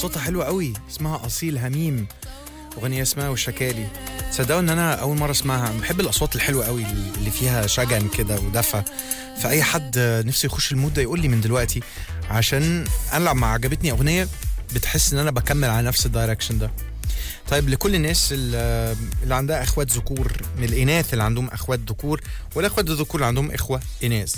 صوتها حلو قوي اسمها اصيل هميم اغنيه اسمها وشكالي تصدقوا ان انا اول مره اسمعها بحب الاصوات الحلوه قوي اللي فيها شجن كده ودفى فاي حد نفسه يخش المود ده يقول لي من دلوقتي عشان انا لما عجبتني اغنيه بتحس ان انا بكمل على نفس الدايركشن ده طيب لكل الناس اللي اللي عندها اخوات ذكور من الاناث اللي عندهم اخوات ذكور والاخوات الذكور اللي عندهم اخوه اناث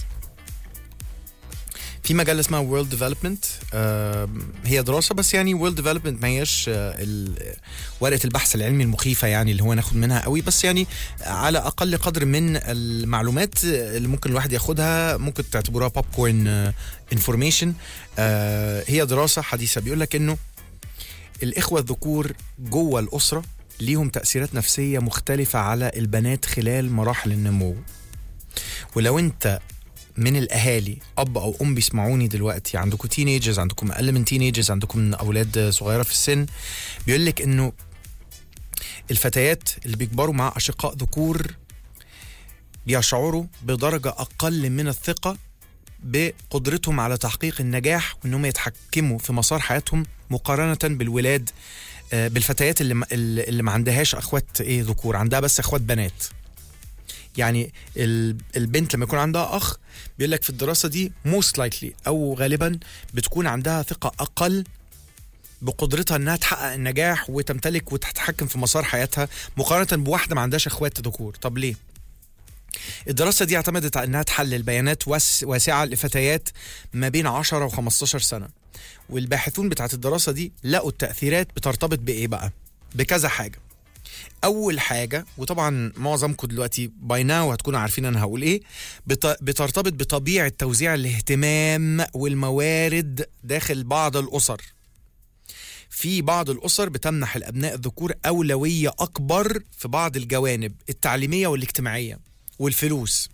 في مجله اسمها وورلد ديفلوبمنت هي دراسه بس يعني وورلد ديفلوبمنت ما هياش آه، ال- ورقه البحث العلمي المخيفه يعني اللي هو ناخد منها قوي بس يعني على اقل قدر من المعلومات اللي ممكن الواحد ياخدها ممكن تعتبروها بوب كورن انفورميشن هي دراسه حديثه بيقول لك انه الاخوه الذكور جوه الاسره ليهم تاثيرات نفسيه مختلفه على البنات خلال مراحل النمو ولو انت من الاهالي اب او ام بيسمعوني دلوقتي عندكم تينيجرز عندكم اقل من تينيجرز عندكم اولاد صغيره في السن بيقول لك انه الفتيات اللي بيكبروا مع اشقاء ذكور بيشعروا بدرجه اقل من الثقه بقدرتهم على تحقيق النجاح وانهم يتحكموا في مسار حياتهم مقارنه بالولاد آه، بالفتيات اللي ما- اللي اللي ما عندهاش اخوات ايه ذكور عندها بس اخوات بنات يعني ال- البنت لما يكون عندها اخ بيقول لك في الدراسه دي موست لايكلي او غالبا بتكون عندها ثقه اقل بقدرتها انها تحقق النجاح وتمتلك وتتحكم في مسار حياتها مقارنه بواحده ما عندهاش اخوات ذكور طب ليه الدراسة دي اعتمدت على انها تحلل بيانات وس واسعة لفتيات ما بين 10 و 15 سنة والباحثون بتاعت الدراسة دي لقوا التأثيرات بترتبط بإيه بقى؟ بكذا حاجة اول حاجه وطبعا معظمكم دلوقتي باي ناو هتكونوا عارفين انا هقول ايه بت- بترتبط بطبيعه توزيع الاهتمام والموارد داخل بعض الاسر في بعض الاسر بتمنح الابناء الذكور اولويه اكبر في بعض الجوانب التعليميه والاجتماعيه والفلوس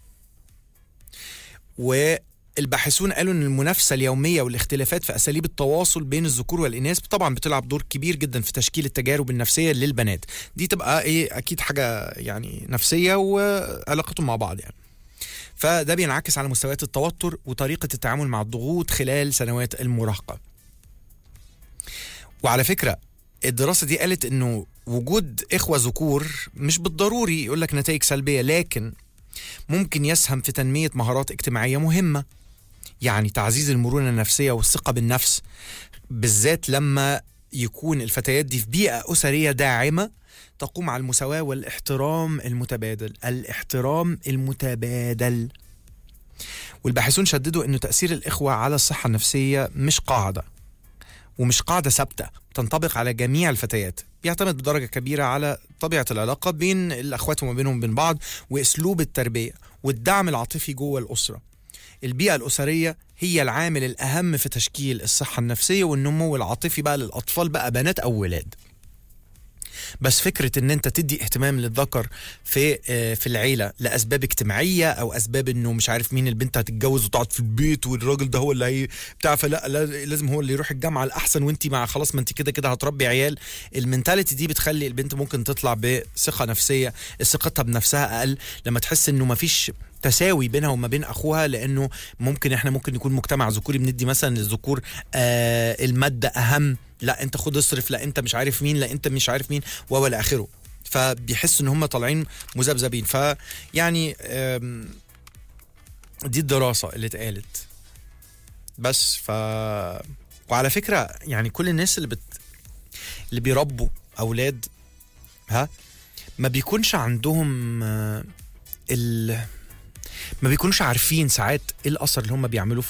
والباحثون قالوا ان المنافسه اليوميه والاختلافات في اساليب التواصل بين الذكور والاناث طبعا بتلعب دور كبير جدا في تشكيل التجارب النفسيه للبنات دي تبقى ايه اكيد حاجه يعني نفسيه وعلاقتهم مع بعض يعني فده بينعكس على مستويات التوتر وطريقه التعامل مع الضغوط خلال سنوات المراهقه وعلى فكره الدراسه دي قالت انه وجود اخوه ذكور مش بالضروري يقول لك نتائج سلبيه لكن ممكن يسهم في تنميه مهارات اجتماعيه مهمه يعني تعزيز المرونه النفسيه والثقه بالنفس بالذات لما يكون الفتيات دي في بيئه اسريه داعمه تقوم على المساواه والاحترام المتبادل الاحترام المتبادل والباحثون شددوا انه تاثير الاخوه على الصحه النفسيه مش قاعده ومش قاعده ثابته تنطبق على جميع الفتيات بيعتمد بدرجه كبيره على طبيعه العلاقه بين الاخوات وما بينهم وبين بعض واسلوب التربيه والدعم العاطفي جوه الاسره البيئه الاسريه هي العامل الاهم في تشكيل الصحه النفسيه والنمو العاطفي بقى للاطفال بقى بنات او ولاد بس فكره ان انت تدي اهتمام للذكر في آه، في العيله لاسباب اجتماعيه او اسباب انه مش عارف مين البنت هتتجوز وتقعد في البيت والراجل ده هو اللي هي بتاع فلا لا- لازم هو اللي يروح الجامعه الاحسن وانت مع خلاص ما انت كده كده هتربي عيال المنتاليتي دي بتخلي البنت ممكن تطلع بثقه نفسيه ثقتها بنفسها اقل لما تحس انه ما فيش تساوي بينها وما بين اخوها لانه ممكن احنا ممكن نكون مجتمع ذكوري بندي مثلا للذكور آه الماده اهم لا انت خد اصرف لا انت مش عارف مين لا انت مش عارف مين والى اخره فبيحسوا ان هم طالعين مذبذبين فيعني آم، دي الدراسه اللي اتقالت بس ف وعلى فكره يعني كل الناس اللي بت اللي بيربوا اولاد ها ما بيكونش عندهم آه، ال ما بيكونوش عارفين ساعات ايه الاثر اللي هم بيعملوه في